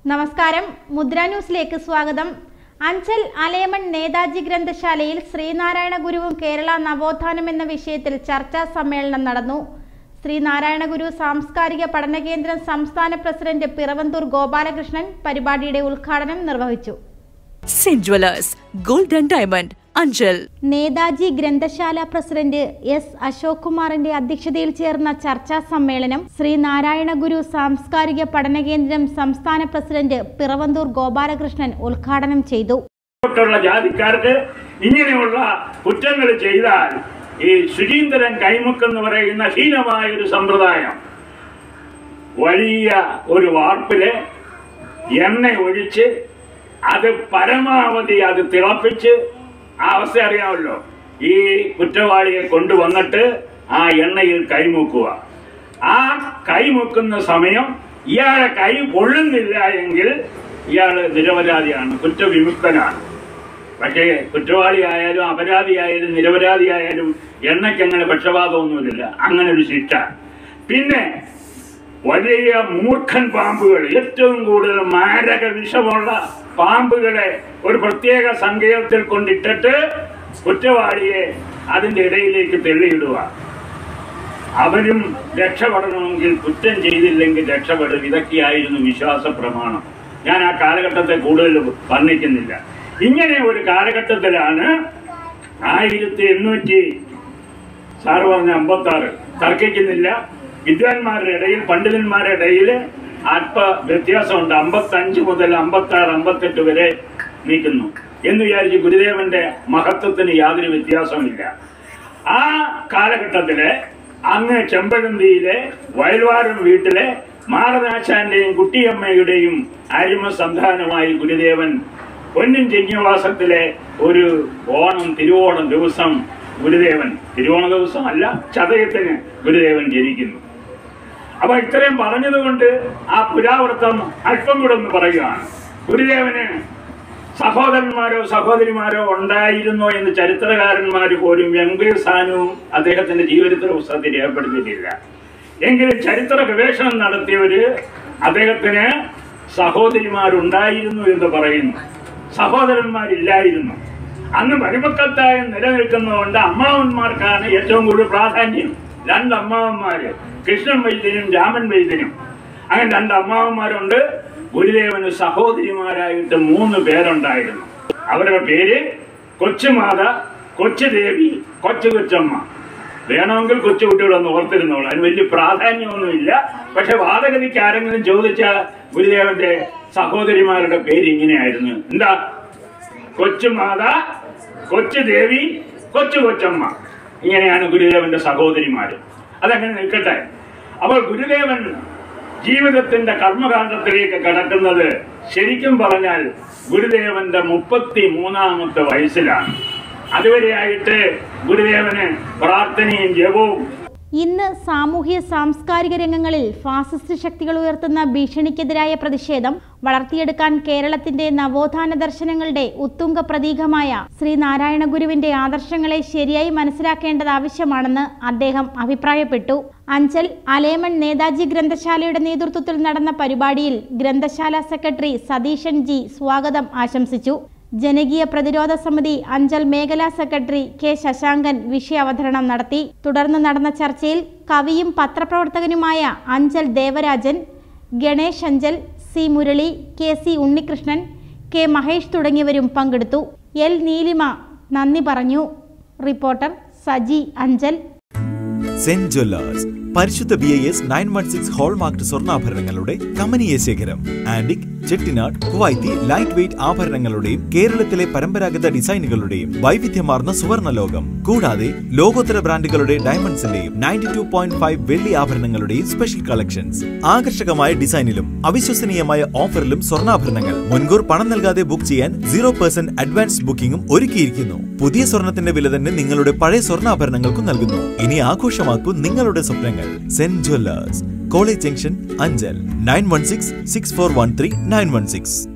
നമസ്കാരം മുദ്ര ന്യൂസിലേക്ക് സ്വാഗതം അഞ്ചൽ അലേമൺ നേതാജി ഗ്രന്ഥശാലയിൽ ശ്രീനാരായണ ഗുരുവും കേരള നവോത്ഥാനം എന്ന വിഷയത്തിൽ ചർച്ചാ സമ്മേളനം നടന്നു ശ്രീനാരായണ ഗുരു സാംസ്കാരിക പഠന കേന്ദ്രം സംസ്ഥാന പ്രസിഡന്റ് പിറവന്തൂർ ഗോപാലകൃഷ്ണൻ പരിപാടിയുടെ ഉദ്ഘാടനം നിർവഹിച്ചു Saint Jewellers gold and diamond Anchal Netaji ഗ്രന്ഥശാല പ്രസിഡന്റ് എസ് അശോക് കുമാറിന്റെ അധ്യക്ഷതയിൽ ചേർന്ന ചർച്ചാ സമ്മേളനം ശ്രീനാരായണ ഗുരു സാംസ്കാരിക പഠന കേന്ദ്രം സംസ്ഥാന പ്രസിഡന്റ് പിറവന്തൂർ ഗോപാലകൃഷ്ണൻ ഉദ്ഘാടനം ചെയ്തു ുള്ള ജാതിക്കാർക്ക് ഇങ്ങനെയുള്ള കുറ്റങ്ങൾ ചെയ്താൽ ഈ ശുചീന്ദ്രൻ കൈമുക്കെന്ന് പറയുന്ന ഹീനമായ ഒരു സമ്പ്രദായം വലിയ ഒരു വാർപ്പില് എണ്ണ ഒഴിച്ച് അത് പരമാവധി അത് തിളപ്പിച്ച് ആ അവസ്ഥ അറിയാമല്ലോ ഈ കുറ്റവാളിയെ കൊണ്ടുവന്നിട്ട് ആ എണ്ണയിൽ കൈമുക്കുക ആ കൈമുക്കുന്ന സമയം ഇയാളെ കൈ പൊള്ളുന്നില്ല എങ്കിൽ ഇയാൾ നിരപരാധിയാണ് കുറ്റവിമുക്തനാണ് പക്ഷേ കുറ്റവാളിയായാലും അപരാധിയായാലും നിരപരാധിയായാലും എണ്ണയ്ക്ക് അങ്ങനെ പക്ഷപാതമൊന്നുമില്ല അങ്ങനെ ഒരു ശിക്ഷ പിന്നെ വലിയ മൂർഖൻ പാമ്പുകൾ ഏറ്റവും കൂടുതൽ മാരക വിഷമുള്ള പാമ്പുകളെ ഒരു പ്രത്യേക സങ്കേതത്തിൽ കൊണ്ടിട്ടിട്ട് കുറ്റവാളിയെ അതിന്റെ ഇടയിലേക്ക് തെള്ളിയിടുക അവരും രക്ഷപ്പെടണമെങ്കിൽ കുറ്റം ചെയ്തില്ലെങ്കിൽ രക്ഷപ്പെടും ഇതൊക്കെയായിരുന്നു വിശ്വാസ പ്രമാണം ഞാൻ ആ കാലഘട്ടത്തെ കൂടുതൽ വർണ്ണിക്കുന്നില്ല ഇങ്ങനെ ഒരു കാലഘട്ടത്തിലാണ് ആയിരത്തി എണ്ണൂറ്റി സാറ് പറഞ്ഞ അമ്പത്തി ആറ് തർക്കിക്കുന്നില്ല വിദ്വാൻമാരുടെ ഇടയിൽ പണ്ഡിതന്മാരുടെ ഇടയിൽ അല്പ വ്യത്യാസമുണ്ട് അമ്പത്തി അഞ്ച് മുതൽ അമ്പത്തി ആറ് അമ്പത്തെട്ട് വരെ നീക്കുന്നു എന്ന് വിചാരിച്ച് ഗുരുദേവന്റെ മഹത്വത്തിന് യാതൊരു വ്യത്യാസവുമില്ല ആ കാലഘട്ടത്തില് അങ്ങ് ചെമ്പഴന്തിയിലെ വയൽവാരം വീട്ടിലെ മാടനാശാന്റെയും കുട്ടിയമ്മയുടെയും അരിമ സന്താനമായി ഗുരുദേവൻ പൊന്നിൻ ചെഞ്ഞവാസത്തിലെ ഒരു ഓണം തിരുവോണം ദിവസം ഗുരുദേവൻ തിരുവോണ ദിവസം അല്ല ചതയത്തിന് ഗുരുദേവൻ ജനിക്കുന്നു അപ്പൊ ഇത്രയും പറഞ്ഞതുകൊണ്ട് ആ പുരാവൃത്തം അല്പം കൂടെ ഒന്ന് പറയുകയാണ് ഗുരുദേവന് സഹോദരന്മാരോ സഹോദരിമാരോ ഉണ്ടായിരുന്നോ എന്ന് ചരിത്രകാരന്മാർ പോലും വെങ്കയ്യ സാനുവും അദ്ദേഹത്തിന്റെ ജീവചരിത്ര പുസ്തകത്തിൽ രേഖപ്പെടുത്തിയിട്ടില്ല എങ്കിലും ചരിത്ര ഗവേഷണം നടത്തിയവര് അദ്ദേഹത്തിന് സഹോദരിമാരുണ്ടായിരുന്നു എന്ന് പറയുന്നു സഹോദരന്മാരില്ലായിരുന്നു അന്ന് മരുമക്കത്തായ നിലനിൽക്കുന്നതുകൊണ്ട് അമ്മാവന്മാർക്കാണ് ഏറ്റവും കൂടുതൽ പ്രാധാന്യം രണ്ട് അമ്മാവന്മാര് കൃഷ്ണൻ വൈദ്യനും രാമൻ വൈദ്യനും അങ്ങനെ രണ്ട് അമ്മാവന്മാരുണ്ട് ഗുരുദേവന് സഹോദരിമാരായിട്ട് മൂന്ന് പേരുണ്ടായിരുന്നു അവരുടെ പേര് കൊച്ചുമാത കൊച്ചുദേവി കൊച്ചു കൊച്ചമ്മ വേണമെങ്കിൽ കൊച്ചുകുട്ടികളൊന്ന് ഓർത്തിരുന്നോളൂ അതിന് വലിയ പ്രാധാന്യമൊന്നുമില്ല പക്ഷെ വാദഗതിക്ക് ആരെങ്കിലും ചോദിച്ചാൽ ഗുരുദേവന്റെ സഹോദരിമാരുടെ പേര് ഇങ്ങനെയായിരുന്നു എന്താ കൊച്ചുമാത കൊച്ചുദേവി കൊച്ചു കൊച്ചമ്മ ഇങ്ങനെയാണ് ഗുരുദേവന്റെ സഹോദരിമാര് അതങ്ങനെ നിൽക്കട്ടെ അപ്പോൾ ഗുരുദേവൻ ജീവിതത്തിന്റെ കർമ്മകാണ്ഡത്തിലേക്ക് കടക്കുന്നത് ശരിക്കും പറഞ്ഞാൽ ഗുരുദേവന്റെ മുപ്പത്തി മൂന്നാമത്തെ വയസ്സിലാണ് അതുവരെയായിട്ട് ഗുരുദേവന് പ്രാർത്ഥനയും ജപവും ഇന്ന് സാമൂഹ്യ സാംസ്കാരിക രംഗങ്ങളിൽ ഫാസിസ്റ്റ് ശക്തികൾ ഉയർത്തുന്ന ഭീഷണിക്കെതിരായ പ്രതിഷേധം വളർത്തിയെടുക്കാൻ കേരളത്തിന്റെ നവോത്ഥാന ദർശനങ്ങളുടെ ഉത്തുംഗ പ്രതീകമായ ശ്രീനാരായണ ഗുരുവിന്റെ ആദർശങ്ങളെ ശരിയായി മനസ്സിലാക്കേണ്ടത് ആവശ്യമാണെന്ന് അദ്ദേഹം അഭിപ്രായപ്പെട്ടു അഞ്ചൽ അലേമൺ നേതാജി ഗ്രന്ഥശാലയുടെ നേതൃത്വത്തിൽ നടന്ന പരിപാടിയിൽ ഗ്രന്ഥശാല സെക്രട്ടറി സതീശൻ ജി സ്വാഗതം ആശംസിച്ചു ജനകീയ പ്രതിരോധ സമിതി അഞ്ചൽ മേഖലാ സെക്രട്ടറി കെ ശശാങ്കൻ വിഷയാവതരണം നടത്തി തുടർന്ന് നടന്ന ചർച്ചയിൽ കവിയും പത്രപ്രവർത്തകനുമായ Anchal Devarajan Ganesh Anchal C Murali K C Unnikrishnan K Mahesh തുടങ്ങിയവരും പങ്കെടുത്തു എൽ നീലിമ നന്ദി പറഞ്ഞു reporter Saji Anchal Saint Jewellers പരിശുദ്ധ B I S nine one six hallmark സ്വർണ്ണാഭരണങ്ങളുടെ കമനീയ ശേഖരം antique Chettinad Kuwaiti light weight ആഭരണങ്ങളുടെയും കേരളത്തിലെ പരമ്പരാഗത ഡിസൈനുകളുടെയും വൈവിധ്യമാർന്ന സുവർണ ലോകം കൂടാതെ ലോകോത്തര ബ്രാൻഡുകളുടെ ഡയമണ്ട്സിന്റെയും നയൻറ്റി ടു പോയിന്റ് ഫൈവ് വെള്ളി ആഭരണങ്ങളുടെയും സ്പെഷ്യൽ കളക്ഷൻസ് ആകർഷകമായ ഡിസൈനിലും അവിശ്വസനീയമായ ഓഫറിലും സ്വർണ്ണാഭരണങ്ങൾ മുൻകൂർ പണം നൽകാതെ ബുക്ക് ചെയ്യാൻ സീറോ പെർസെന്റ് അഡ്വാൻസ് ബുക്കിംഗും ഒരുക്കിയിരിക്കുന്നു പുതിയ സ്വർണത്തിന്റെ വില തന്നെ നിങ്ങളുടെ പഴയ സ്വർണ്ണാഭരണങ്ങൾക്കും നൽകുന്നു ഇനി ആഘോഷമാക്കൂ നിങ്ങളുടെ സ്വപ്നങ്ങൾ Saint Jewellers college junction Anchal nine one six six four one three nine one six